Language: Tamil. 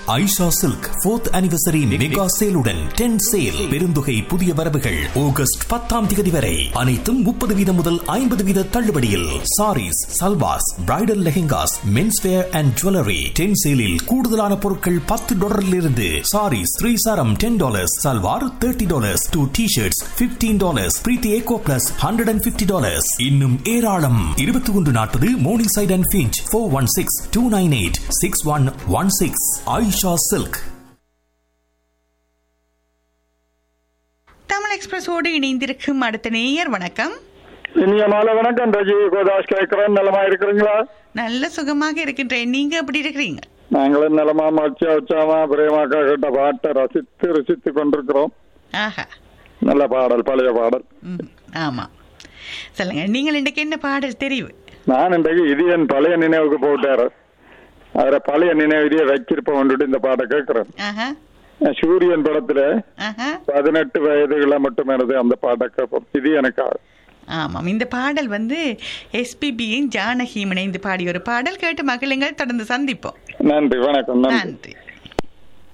Aisha silk fourth anniversary mega சேலுடன் டென் சேல் பெருந்தொகை புதிய வரவுகள் ஆகஸ்ட் பத்தாம் தேதி வரை அனைத்தும் முப்பது வீதம் முதல் ஐம்பது வீத தள்ளுபடியில் saris salwars bridal lehengas men's wear and jewellery ten சேலில் கூடுதலான பொருட்கள் பத்து டாலரில் இருந்து சாரீஸ் த்ரீ சாரம் ten dollars salwar thirty dollars two T shirts fifteen dollars பிரீத்தி ஏகோ plus hundred and fifty dollars இன்னும் ஏராளம் இருபத்தி ஒன்று நாற்பது Morningside and Finch four one six two nine eight six one one six Aisha silk Tamil எக்ஸ்பிரஸோடு இணைந்திருக்கும் அடுத்த நேயர் வணக்கம் இனிய மாலை வணக்கம் ரஜி கோதாஸ் கேட்கிறேன் நலமா இருக்கிறீங்களா நல்ல சுகமாக இருக்கின்றேன் நீங்க எப்படி இருக்கிறீங்க நாங்களும் நலமா மச்சியா உச்சாமா பிரேமாக்கா கிட்ட பாட்டை ரசித்து ரசித்து கொண்டிருக்கிறோம் ஆஹா நல்ல பாடல் பழைய பாடல் ம், ஆமா சொல்லுங்க நீங்கள் இன்றைக்கு என்ன பாடல் தெரிவு நான் இன்றைக்கு இது என் பழைய நினைவுக்கு போட்டாரு அவரை பழைய நினைவு இதையே வச்சிருப்போம் இந்த பாட்டை கேட்கிறேன் ஆஹா சூரியன் படத்துல ஆஹா பதினெட்டு வயதுகளை மட்டும் எனது அந்த பாட்டை கேட்போம் இது எனக்கு ஆமாம் இந்த பாடல் வந்து எஸ்பிபியின் ஜானகியும் இணைந்து பாடிய ஒரு பாடல் கேட்டு மகிழுங்கள் தொடர்ந்து சந்திப்போம் நன்றி வணக்கம் நன்றி நன்றி